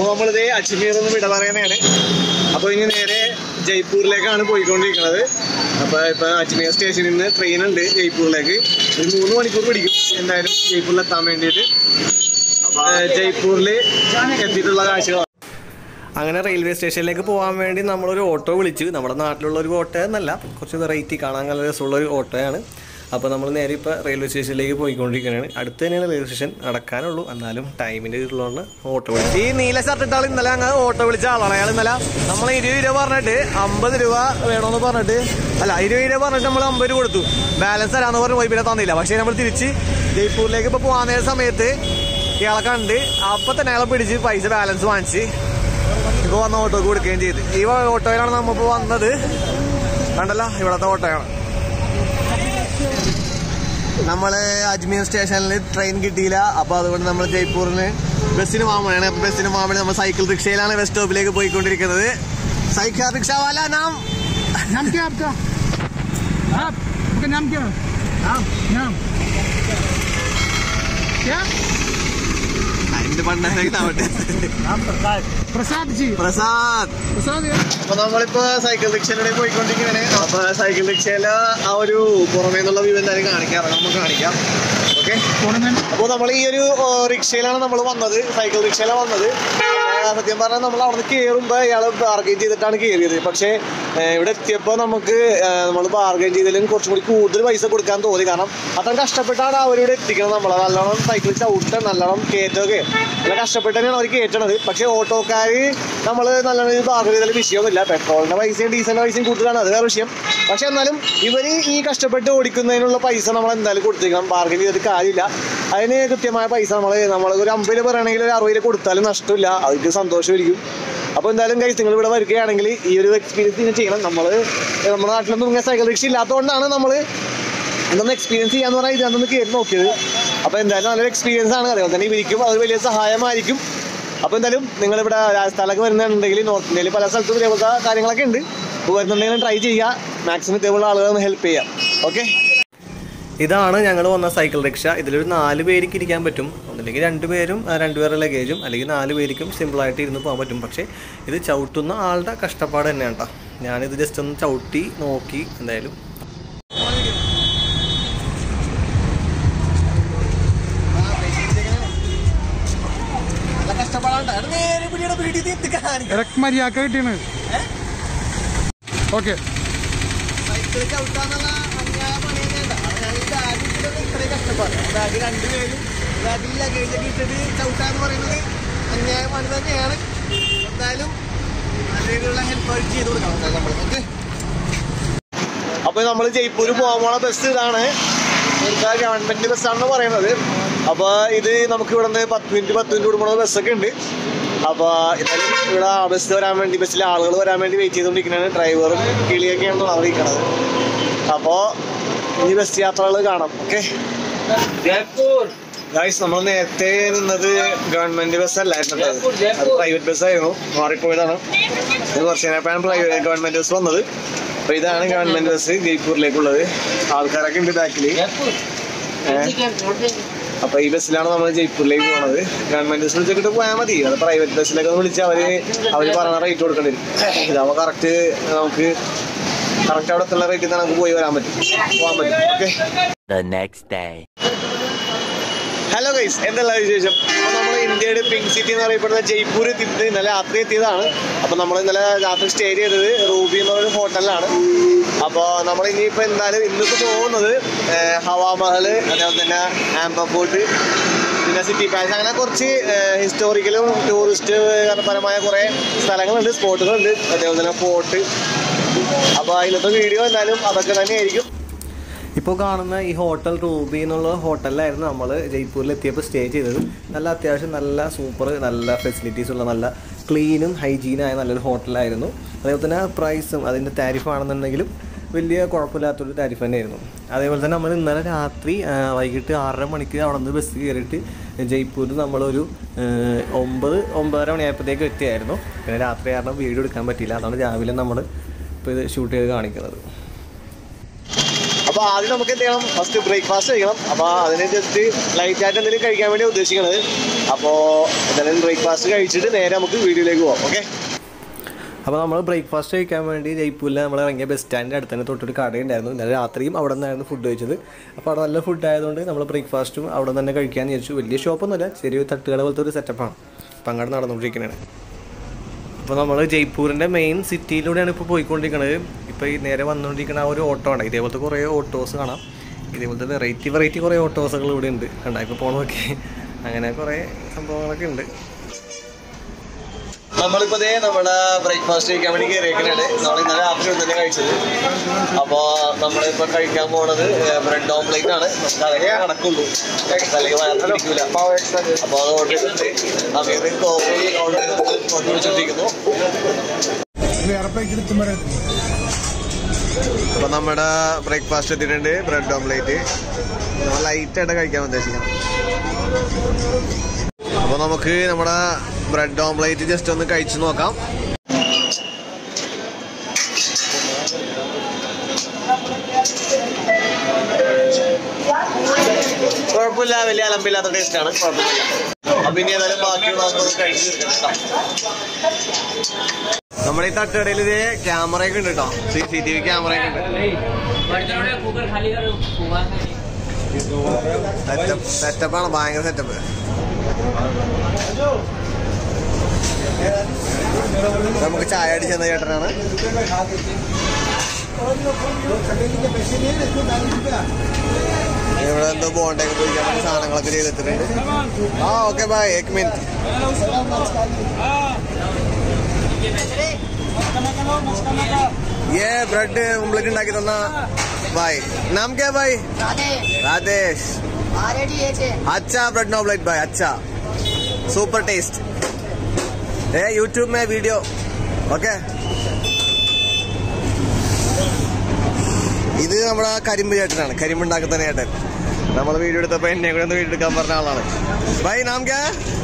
അപ്പോൾ നമ്മളിത് അജ്മീർ എന്ന് വിട പറയുന്നതാണ് അപ്പോൾ ഇനി നേരെ ജയ്പൂരിലേക്കാണ് പോയിക്കൊണ്ടിരിക്കുന്നത് അപ്പോൾ ഇപ്പോൾ അജ്മീർ സ്റ്റേഷനിൽ നിന്ന് ട്രെയിൻ ഉണ്ട് ജയ്പൂരിലേക്ക് ഒരു മൂന്ന് മണിക്കൂർ പിടിക്കും എന്തായാലും ജയ്പൂരിൽ എത്താൻ വേണ്ടിയിട്ട് അപ്പോൾ ജയ്പൂരിൽ എത്തിയിട്ടുള്ള കാഴ്ചകളാണ് അങ്ങനെ റെയിൽവേ സ്റ്റേഷനിലേക്ക് പോകാൻ വേണ്ടി നമ്മളൊരു ഓട്ടോ വിളിച്ചു നമ്മുടെ നാട്ടിലുള്ള ഒരു ഓട്ടോ എന്നല്ല കുറച്ച് വെറൈറ്റി കാണാൻ നല്ല രസമുള്ള ഒരു ഓട്ടോയാണ് അപ്പോൾ നമ്മൾ നേരെ ഇപ്പോൾ റെയിൽവേ സ്റ്റേഷനിലേക്ക് പോയിക്കൊണ്ടിരിക്കുകയാണ് അടുത്ത് തന്നെയാണ് റെയിൽവേ സ്റ്റേഷൻ നടക്കാനുള്ളൂ എന്നാലും ടൈമിൻ്റെ ഇതിലുള്ളതുകൊണ്ട് ഓട്ടോ വിളിച്ചു ഈ നീല ഷർട്ട് ഇട്ടാൾ ഇന്നലെ അങ്ങ് ഓട്ടോ വിളിച്ച ആളാണ് അയാൾ ഇന്നലെ നമ്മൾ ഇരുപത് രൂപ പറഞ്ഞിട്ട് അമ്പത് രൂപ വേണമെന്ന് പറഞ്ഞിട്ട് അല്ല ഇരുപത് രൂപ പറഞ്ഞിട്ട് നമ്മൾ അമ്പത് രൂപ കൊടുത്തു ബാലൻസ് തരാന്ന് പറഞ്ഞ് പോയി പിന്നെ തന്നില്ല പക്ഷേ നമ്മൾ തിരിച്ച് ജയ്പൂരിലേക്ക് ഇപ്പോൾ പോകാൻ നേരം സമയത്ത് ഇയാളെ കണ്ട് അപ്പം തന്നെ അയാളെ പിടിച്ച് പൈസ ബാലൻസ് വാങ്ങിച്ച് ഇപ്പൊ വന്ന ഓട്ടോ കൊടുക്കുകയും ചെയ്ത് ഈ ഓട്ടോയിലാണ് നമ്മളിപ്പോ വന്നത് കണ്ടല്ലോ ഇവിടത്തെ ഓട്ടോയാണ് നമ്മള് അജ്മീർ സ്റ്റേഷനിൽ ട്രെയിൻ കിട്ടിയില്ല അപ്പൊ അതുകൊണ്ട് നമ്മൾ ജയ്പൂരിന് ബസ്സിന് പോകാൻ അപ്പൊ ബസ്സിന് പോകാൻ വേണ്ടി നമ്മൾ സൈക്കിൾ റിക്ഷയിലാണ് ബസ് സ്റ്റോപ്പിലേക്ക് പോയിക്കൊണ്ടിരിക്കുന്നത് സൈക്കിൾ റിക്ഷ വാല നാം नाम क्या आपका आप आपका नाम क्या नाम नाम क्या അതിന്റെ പണ്ടാവട്ടെ प्रसाद जी പ്രസാദ് प्रसाद यार അപ്പൊ നമ്മളിപ്പോ സൈക്കിൾ റിക്ഷയിലൂടെ പോയിക്കൊണ്ടിരിക്കുകയാണ് അപ്പൊ സൈക്കിൾ റിക്ഷയില് ആ ഒരു പുറമേ നിന്നുള്ള വ്യൂ എന്തായാലും കാണിക്കാം നമുക്ക് കാണിക്കാം ഓക്കെ टूर्नामेंट അപ്പോൾ നമ്മൾ ഈ ഒരു ഓ, റിക്ഷയിലാണ് നമ്മൾ വന്നത് സൈക്കിൾ റിക്ഷയിലാണ് വന്നത് ആ, സത്യം പറഞ്ഞാൽ നമ്മൾ അവിടെ കയറുമ്പോൾ ഇയാൾ ബാർഗൈൻ ചെയ്തിട്ടാണ് കയറിയത് പക്ഷേ ഏ, ഇവിടെ എത്തിയപ്പോൾ നമുക്ക് നമ്മൾ ബാർഗൈൻ ചെയ്തതിലും കുറച്ചും കൂടി കൂടുതൽ പൈസ കൊടുക്കാൻ തോന്നി കാരണം അത്ര കഷ്ടപ്പെട്ടാണ് അവരിവിടെ എത്തിക്കുന്നത് നമ്മളെ നല്ലോണം സൈക്കിൾ ചവിട്ട നല്ലോണം കയറ്റമൊക്കെ നല്ല കഷ്ടപ്പെട്ട് തന്നെയാണ് അവർ കയറ്റണത് പക്ഷേ ഓട്ടോക്കാർ നമ്മൾ നല്ലോണം ബാർഗൈൻ ചെയ്താൽ വിഷയമൊന്നുമില്ല പെട്രോളിൻ്റെ പൈസയും ഡീസലിൻ്റെ പൈസയും കൂടുതലാണ് അത് വേറെ വിഷയം പക്ഷെ എന്നാലും ഇവർ ഈ കഷ്ടപ്പെട്ട് ഓടിക്കുന്നതിനുള്ള പൈസ നമ്മൾ എന്തായാലും കൊടുത്തേക്കണം ബാർഗൈൻ ചെയ്തിട്ട് കാര്യമില്ല അതിന് കൃത്യമായ പൈസ നമ്മൾ നമ്മൾ ഒരു അമ്പത് രൂപ പറയുകയാണെങ്കിൽ ഒരു അറുപത് രൂപ കൊടുത്താലും നഷ്ടമില്ല അവർക്ക് സന്തോഷമായിരിക്കും അപ്പോൾ എന്തായാലും കൈസ് നിങ്ങൾ ഇവിടെ വരികയാണെങ്കിൽ ഈ ഒരു എക്സ്പീരിയൻസ് ഇങ്ങനെ ചെയ്യണം നമ്മൾ നമ്മുടെ നാട്ടിലൊന്നും ഇങ്ങനെ സൈക്കിൾ റിക്ഷ ഇല്ലാത്തതുകൊണ്ടാണ് നമ്മൾ എന്തൊന്ന് എക്സ്പീരിയൻസ് ചെയ്യാന്ന് പറഞ്ഞാൽ ഇതിനകത്തൊന്ന് കയറി നോക്കിയത് അപ്പോൾ എന്തായാലും നല്ലൊരു എക്സ്പീരിയൻസ് ആണ് അതേപോലെ തന്നെ ഇവർക്കും അത് വലിയ സഹായമായിരിക്കും അപ്പോൾ എന്തായാലും നിങ്ങളിവിടെ രാജസ്ഥാനിലൊക്കെ വരുന്നുണ്ടെങ്കിൽ നോർത്ത് ഇന്ത്യയിൽ പല സ്ഥലത്തും ഇതേപോലത്തെ കാര്യങ്ങളൊക്കെ ഉണ്ട് അപ്പോൾ വരുന്നുണ്ടെങ്കിലും ട്രൈ ചെയ്യുക മാക്സിമം ഇതേപോലുള്ള ആളുകളെ ഹെൽപ്പ് ചെയ്യാം ഓക്കെ ഇതാണ് ഞങ്ങൾ വന്ന സൈക്കിൾ റിക്ഷ ഇതിലൊരു നാല് പേർക്ക് ഇരിക്കാൻ പറ്റും ഒന്നില്ലെങ്കിൽ രണ്ട് പേരും ആ, രണ്ട് പേരുടെ ലഗേജും അല്ലെങ്കിൽ നാല് പേർക്കും സിമ്പിളായിട്ട് ഇരുന്ന് പോകാൻ പറ്റും പക്ഷേ ഇത് ചവിട്ടുന്ന ആളുടെ കഷ്ടപ്പാട് തന്നെയാണ് കേട്ടോ ഞാനിത് ജസ്റ്റ് ഒന്ന് ചവിട്ടി നോക്കി എന്തായാലും ഇറക്കുമതിയാക്ക കിട്ടിയാണ് ഓക്കെ സൈക്കിൾ ചവിട്ടാന്നുള്ള അന്യായ പണി തന്നെയുണ്ട് അതാണ് ഈ ബാഗ് ഇട്ടിട്ട് ഇത്രയും കഷ്ടപ്പാട് ബാഗ് രണ്ടുപേരും ബാഗിൽ ലഗേജ് ഒക്കെ ഇട്ടിട്ട് ചവിട്ടാന്ന് പറയുന്നത് അന്യായ പണി തന്നെയാണ് എന്തായാലും നല്ല രീതിയിലുള്ള ഹെൽപ്പ് ചെയ്ത് കൊടുക്കണം നമ്മൾ ഓക്കെ അപ്പൊ നമ്മൾ ജയ്പൂർ പോകാൻ പോണ ബസ് ഇതാണ് ഇവിടുത്തെ ഗവൺമെന്റ് ബസ്സാണെന്ന് പറയുന്നത് അപ്പൊ ഇത് നമുക്ക് ഇവിടെ നിന്ന് പത്ത് മിനിറ്റ് പത്ത് മിനിറ്റ് കൂടുമ്പോൾ ബസ്സൊക്കെ ഉണ്ട് അപ്പൊ എന്നാലും ഇവിടെ ബസ് വരാൻ വേണ്ടി ബസ്സിലെ ആളുകൾ വരാൻ വേണ്ടി വെയിറ്റ് ചെയ്തുകൊണ്ടിരിക്കുന്നതാണ് ഡ്രൈവറും കിളിയൊക്കെയാണ് അറിയിക്കണത് അപ്പോ ഇനി ബസ് യാത്രകൾ കാണാം ഓക്കെ ഗായ്സ് നമ്മൾ നേരത്തെ നിന്നത് ഗവൺമെന്റ് ബസ് അല്ലായിരുന്നു പ്രൈവറ്റ് ബസ്സായിരുന്നു മാറിപ്പോയതാണ് ഇത് കുറച്ച് നേരപ്പോഴാണ് പ്രൈവറ്റ് ഗവൺമെന്റ് ബസ് വന്നത് അപ്പൊ ഇതാണ് ഗവൺമെന്റ് ബസ് ജയ്പൂരിലേക്കുള്ളത് ആൾക്കാരൊക്കെ ഉണ്ട് ബാക്കില് അപ്പൊ ഈ ബസ്സിലാണ് നമ്മൾ ജയ്പൂരിലേക്ക് പോണത് ഗവൺമെന്റ് ബസ് വിളിച്ചിട്ട് പോയാൽ മതി അത് പ്രൈവറ്റ് ബസ്സിലൊക്കെ വിളിച്ച് അവര് അവര് പറയുന്ന റേറ്റ് കൊടുക്കേണ്ടി വരും ഇതാവുമ്പോ കറക്റ്റ് നമുക്ക് കറക്റ്റ് അവിടെ എത്തുന്ന റേറ്റിൽ നമുക്ക് പോയി വരാൻ പറ്റും പോകാൻ പറ്റും okay The next day. Hello guys എന്തെല്ലാം വിശേഷം അപ്പോൾ നമ്മൾ ഇന്ത്യയുടെ പിങ്ക് സിറ്റി എന്ന് പറയപ്പെടുന്ന ജയ്പൂർ എത്തിയിട്ട് ഇന്നലെ രാത്രി എത്തിയതാണ് അപ്പോൾ നമ്മൾ ഇന്നലെ രാത്രി സ്റ്റേ ചെയ്തത് റൂബി എന്ന് പറയുന്ന ഹോട്ടലിലാണ് അപ്പോൾ നമ്മൾ ഇനിയിപ്പോൾ എന്തായാലും ഇന്നിപ്പോൾ പോകുന്നത് ഏഹ്, ഹവാമഹൽ അതേപോലെ തന്നെ ആംബർ ഫോർട്ട് പിന്നെ സിറ്റി പാലസ് അങ്ങനെ കുറച്ച് ഹിസ്റ്റോറിക്കലും ടൂറിസ്റ്റ് പരമായ കുറേ സ്ഥലങ്ങളുണ്ട് സ്പോട്ടുകളുണ്ട് അതേപോലെ തന്നെ ഫോർട്ട് അപ്പോൾ ഇന്നത്തെ വീഡിയോ എന്തായാലും അതൊക്കെ തന്നെയായിരിക്കും ഇപ്പോൾ കാണുന്ന ഈ ഹോട്ടൽ റൂബി എന്നുള്ള ഹോട്ടലിലായിരുന്നു നമ്മൾ ജയ്പൂരിൽ എത്തിയപ്പോൾ സ്റ്റേ ചെയ്തത് നല്ല അത്യാവശ്യം നല്ല സൂപ്പർ നല്ല ഫെസിലിറ്റീസ് ഉള്ള നല്ല ക്ലീനും ഹൈജീനായ നല്ലൊരു ഹോട്ടലായിരുന്നു അതേപോലെ തന്നെ പ്രൈസും അതിൻ്റെ താരിഫ് ആണെന്നുണ്ടെങ്കിലും വലിയ കുഴപ്പമില്ലാത്തൊരു താരിഫ് തന്നെയായിരുന്നു അതേപോലെ തന്നെ നമ്മൾ ഇന്നലെ രാത്രി ആ, വൈകിട്ട് ആറര മണിക്ക് അവിടെ നിന്ന് ബസ് കയറിയിട്ട് ജയ്പൂരിൽ നമ്മളൊരു ആ, ഒമ്പത് ഒമ്പതര മണിയായപ്പോഴത്തേക്ക് എത്തിയായിരുന്നു പിന്നെ രാത്രി കാരണം വീഡിയോ എടുക്കാൻ പറ്റിയില്ല അതാണ് രാവിലെ നമ്മൾ ഇപ്പോൾ ഇത് ഷൂട്ട് ചെയ്ത് കാണിക്കുന്നത് അപ്പൊ അപ്പോൾ ആദ്യം നമുക്ക് എന്ത് ചെയ്യണം ഫസ്റ്റ് ബ്രേക്ക്ഫാസ്റ്റ് കഴിക്കണം അപ്പോൾ അതിന് ജസ്റ്റ് ലൈറ്റ് ആയിട്ട് എന്തെങ്കിലും കഴിക്കാൻ വേണ്ടി ഉദ്ദേശിക്കുന്നത് അപ്പോൾ എന്തായാലും ബ്രേക്ക്ഫാസ്റ്റ് കഴിച്ചിട്ട് നേരെ നമുക്ക് വീഡിയോയിലേക്ക് പോവാം ഓക്കെ അപ്പോൾ നമ്മൾ ബ്രേക്ക്ഫാസ്റ്റ് കഴിക്കാൻ വേണ്ടി ജയ്പൂരിൽ നമ്മൾ ഇറങ്ങിയ ബസ് സ്റ്റാൻഡിൻ്റെ അടുത്ത് തന്നെ തൊട്ടൊരു കടയുണ്ടായിരുന്നു ഇന്നലെ രാത്രിയും അവിടെ നിന്നായിരുന്നു ഫുഡ് കഴിച്ചത് അപ്പോൾ അവിടെ നല്ല ഫുഡ് ആയതുകൊണ്ട് നമ്മൾ ബ്രേക്ക്ഫാസ്റ്റും അവിടെ നിന്ന് തന്നെ കഴിക്കാമെന്ന് വിചാരിച്ചു വലിയ ഷോപ്പൊന്നുമല്ല ചെറിയ തട്ടുകട പോലത്തെ ഒരു സെറ്റപ്പാണ് അപ്പോൾ അങ്ങോട്ട് നടന്നുകൊണ്ടിരിക്കുന്നതാണ് അപ്പോൾ നമ്മൾ ജയ്പൂരിൻ്റെ മെയിൻ സിറ്റിയിലൂടെയാണ് ഇപ്പോൾ പോയിക്കൊണ്ടിരിക്കുന്നത് ഇപ്പോൾ ഈ നേരെ വന്നുകൊണ്ടിരിക്കുന്ന ആ ഒരു ഓട്ടോ ആണ് ഇതേപോലത്തെ കുറേ ഓട്ടോസ് കാണാം ഇതേപോലത്തെ വെറൈറ്റി വെറൈറ്റി കുറേ ഓട്ടോസുകൾ ഇവിടെ ഉണ്ട് കണ്ടാ ഇപ്പോൾ പോകണമൊക്കെ അങ്ങനെ കുറേ സംഭവങ്ങളൊക്കെ ഉണ്ട് നമ്മളിപ്പോ ദേ നമ്മുടെ ബ്രേക്ക്ഫാസ്റ്റ് കഴിക്കാൻ വേണ്ടി കയറിയേക്കുന്നുണ്ട് നമ്മൾ ഇന്നലെ രാത്രി ഇവിടെ തന്നെ കഴിച്ചത് അപ്പൊ നമ്മളിപ്പോ കഴിക്കാൻ പോണത് ബ്രെഡ് ഓംപ്ലേറ്റ് ആണ് നമുക്ക് അതേ നടക്കുള്ളൂ അല്ലെങ്കിൽ വയറിന് പിടിക്കൂല അപ്പൊ അത് ഓർഡർ ചെയ്തിട്ട് അമീർ കോഫി ഓർഡർ ചെയ്തിട്ട് കൊണ്ടു വെച്ചിട്ടിരിക്കുന്നു വേറെ പാക്കറ്റ് എടുത്തും പറയാം അപ്പൊ നമ്മുടെ ബ്രേക്ക്ഫാസ്റ്റ് എത്തിയിട്ടുണ്ട് ബ്രെഡ് ഓംപ്ലേറ്റ് നമ്മൾ ലൈറ്റ് ആയിട്ട് കഴിക്കാൻ ഉദ്ദേശിക്കണം അപ്പൊ നമുക്ക് നമ്മുടെ ബ്രെഡ് ഓംപ്ലേറ്റ് ജസ്റ്റ് ഒന്ന് കഴിച്ചു നോക്കാം കുഴപ്പമില്ല വലിയ അലമ്പില്ലാത്ത ടേസ്റ്റ് ആണ് കുഴപ്പമില്ല അപ്പൊ ഇനി ഏതായാലും ബാക്കിയുള്ള നമുക്കൊന്ന് കഴിച്ച് തീർക്കാം നമ്മുടെ ഈ തട്ടുകടയിൽ ഇത് ക്യാമറയൊക്കെ ഉണ്ട് കേട്ടോ സി സി ടി വി ക്യാമറയൊക്കെ ഉണ്ട് कुकर खाली करो कुकर खाली സെറ്റപ്പ് സെറ്റപ്പാണ് ഭയങ്കര സെറ്റപ്പ് നമുക്ക് ചായ അടിച്ചെന്ന ചേട്ടനാണ് ഇവിടെ എന്തോ ബോണ്ടൊക്കെ പൊരിക്കാൻ വേണ്ടി സാധനങ്ങളൊക്കെ ചെയ്തിട്ടുണ്ട് ആ ഓക്കെ ബൈ ഏക് മിനിറ്റ് ये ब्रेड ऑमलेट ഉണ്ടാക്കി തന്ന भाई नाम क्या है भाई राधे राधेश ऑलरेडी ये छे अच्छा ब्रेड ऑमलेट भाई अच्छा सुपर टेस्ट ए यूट्यूब में वीडियो ओके ഇത് നമ്മുടെ കരിമ്പ് ചേട്ടനാണ് കരിമ്പ് ഉണ്ടാക്കുന്ന ചേട്ടൻ നമ്മൾ വീഡിയോ എടുത്തപ്പോ എന്നെ കൂടെ ഒന്ന് വീഡിയോ എടുക്കാൻ പറഞ്ഞ ആളാണ് ബൈ നാം ക്യാ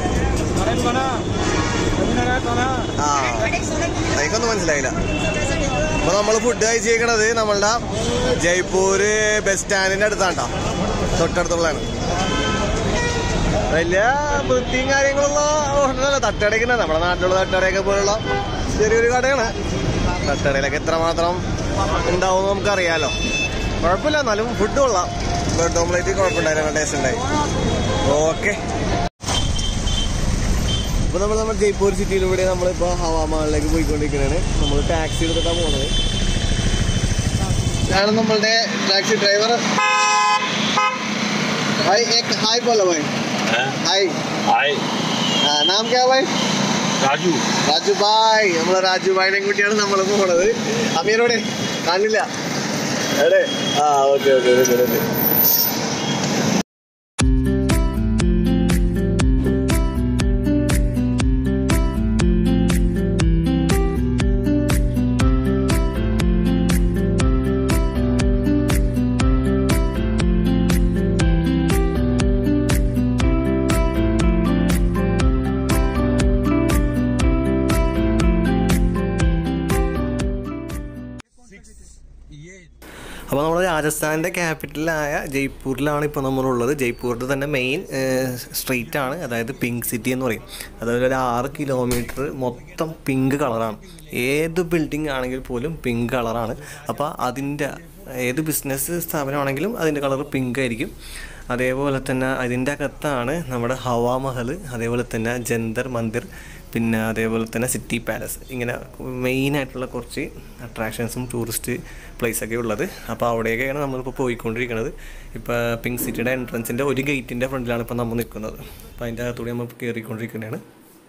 ആ എനിക്കൊന്നും മനസ്സിലായില്ല അപ്പൊ നമ്മൾ ഫുഡ് കഴിച്ചേക്കണത് നമ്മളുടെ ജയ്പൂര് ബസ് സ്റ്റാൻഡിന്റെ അടുത്താണ്ടോ തൊട്ടടുത്തുള്ളതാണ് വലിയ വൃത്തിയും കാര്യങ്ങളുള്ള ഹോട്ടലല്ല തട്ടുകടയ്ക്ക് നമ്മുടെ നാട്ടിലുള്ള തട്ടുകടയൊക്കെ പോലുള്ള ചെറിയൊരു കടയാണ് തട്ടുകടയിലൊക്കെ എത്രമാത്രം ഉണ്ടാവും നമുക്കറിയാലോ കുഴപ്പമില്ല എന്നാലും ഫുഡ് കൊള്ളാം ബ്രെഡ് ഓംലേറ്റ് കുഴപ്പമുണ്ടായില്ല ടേസ്റ്റ് ഉണ്ടായി ഓക്കെ ഇപ്പൊ നമ്മൾ നമ്മുടെ ജയ്പൂർ സിറ്റിയിലൂടെ നമ്മളിപ്പോ ഹവാമാളിലേക്ക് പോയിക്കൊണ്ടിരിക്കുകയാണ് നമ്മൾ ടാക്സി എടുത്തിട്ടാണ് പോണത് ഇതാണ് നമ്മളുടെ ടാക്സി ഡ്രൈവർ ഹായ് एक हाय बोलो भाई हाय हाय हाँ, नाम क्या है भाई राजू രാജു ബായ് നമ്മളെ രാജു ബായിനെ കൂട്ടിയാണ് നമ്മൾ പോണത് അമീറോടെ കാണില്ല എവിടെ ആ ഓക്കെ ഓക്കെ ഓക്കെ ഓക്കെ അപ്പോൾ നമ്മൾ രാജസ്ഥാൻ്റെ ക്യാപിറ്റലായ ജയ്പൂരിലാണ് ഇപ്പോൾ നമ്മളുള്ളത് ജയ്പൂരിൻ്റെ തന്നെ മെയിൻ സ്ട്രീറ്റ് ആണ് അതായത് പിങ്ക് സിറ്റി എന്ന് പറയും അതായത് ഒരു ആറ് കിലോമീറ്റർ മൊത്തം പിങ്ക് കളറാണ് ഏത് ബിൽഡിംഗ് ആണെങ്കിൽ പോലും പിങ്ക് കളറാണ് അപ്പോൾ അതിൻ്റെ ഏത് ബിസിനസ് സ്ഥാപനമാണെങ്കിലും അതിൻ്റെ കളർ പിങ്ക് ആയിരിക്കും അതേപോലെ തന്നെ അതിൻ്റെ അകത്താണ് നമ്മുടെ ഹവാ മഹൽ അതേപോലെ തന്നെ ജന്തർ മന്ദിർ പിന്നെ അതേപോലെ തന്നെ സിറ്റി പാലസ് ഇങ്ങനെ മെയിനായിട്ടുള്ള കുറച്ച് അട്രാക്ഷൻസും ടൂറിസ്റ്റ് പ്ലേസൊക്കെ ഉള്ളത് അപ്പോൾ അവിടെയൊക്കെയാണ് നമ്മളിപ്പോൾ പോയിക്കൊണ്ടിരിക്കുന്നത് ഇപ്പോൾ പിങ്ക് സിറ്റിയുടെ എൻട്രൻസിൻ്റെ ഒരു ഗേറ്റിൻ്റെ ഫ്രണ്ടിലാണ് ഇപ്പോൾ നമ്മൾ നിൽക്കുന്നത് അപ്പോൾ അതിൻ്റെ അകത്തൂടെ നമ്മൾ കയറിക്കൊണ്ടിരിക്കുന്നതാണ്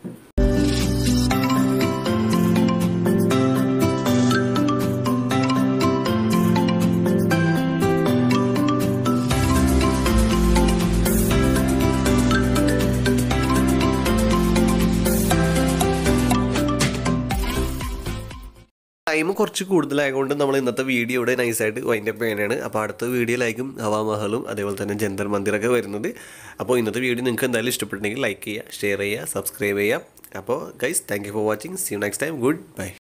ടൈം കുറച്ച് കൂടുതലായതുകൊണ്ട് നമ്മൾ ഇന്നത്തെ വീഡിയോ ഇവിടെ നൈസായിട്ട് വൈൻഡപ്പ് ചെയ്യാനാണ് അപ്പോൾ അടുത്ത വീഡിയോയിലായിരിക്കും ഹവാമഹലും അതേപോലെ തന്നെ ജന്തർ മന്ദിറൊക്കെ വരുന്നത് അപ്പോൾ ഇന്നത്തെ വീഡിയോ നിങ്ങൾക്ക് എന്തായാലും ഇഷ്ടപ്പെട്ടിട്ടുണ്ടെങ്കിൽ ലൈക്ക് ചെയ്യുക ഷെയർ ചെയ്യുക സബ്സ്ക്രൈബ് ചെയ്യുക അപ്പോൾ guys thank you for watching see you next time good by